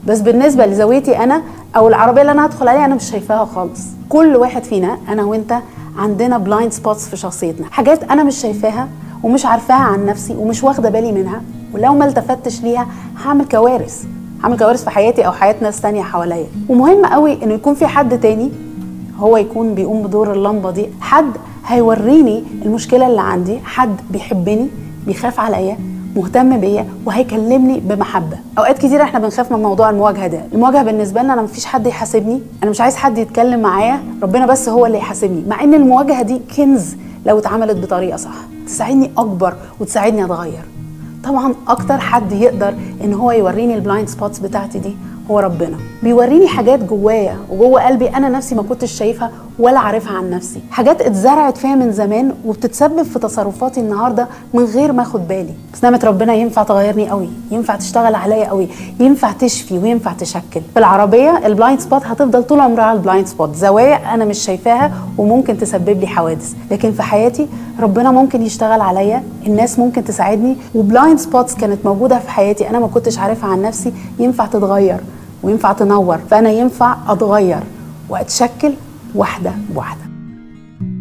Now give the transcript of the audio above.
بس بالنسبه لزاويتي انا او العربيه اللي انا هدخل عليها انا مش شايفاها خالص كل واحد فينا انا وانت عندنا بلايند سبوتس في شخصيتنا حاجات انا مش شايفاها ومش عارفاها عن نفسي ومش واخده بالي منها ولو ما التفتش ليها هعمل كوارث هعمل كوارث في حياتي او حياه ناس تانية حواليا ومهم قوي انه يكون في حد تاني هو يكون بيقوم بدور اللمبه دي حد هيوريني المشكله اللي عندي حد بيحبني بيخاف عليا مهتم بيا وهيكلمني بمحبه اوقات كتير احنا بنخاف من موضوع المواجهه ده المواجهه بالنسبه لنا انا مفيش حد يحاسبني انا مش عايز حد يتكلم معايا ربنا بس هو اللي يحاسبني مع ان المواجهه دي كنز لو اتعملت بطريقه صح تساعدني اكبر وتساعدني اتغير طبعا اكتر حد يقدر ان هو يوريني البلايند سبوتس بتاعتي دي هو ربنا بيوريني حاجات جوايا وجوه قلبي انا نفسي ما كنتش شايفها ولا عارفها عن نفسي حاجات اتزرعت فيها من زمان وبتتسبب في تصرفاتي النهارده من غير ما اخد بالي بس نعمه ربنا ينفع تغيرني قوي ينفع تشتغل عليا قوي ينفع تشفي وينفع تشكل في العربيه البلايند سبوت هتفضل طول عمرها البلايند سبوت زوايا انا مش شايفاها وممكن تسبب لي حوادث لكن في حياتي ربنا ممكن يشتغل عليا الناس ممكن تساعدني وبلايند سبوتس كانت موجوده في حياتي انا ما كنتش عارفها عن نفسي ينفع تتغير وينفع تنور فانا ينفع اتغير واتشكل واحده بواحده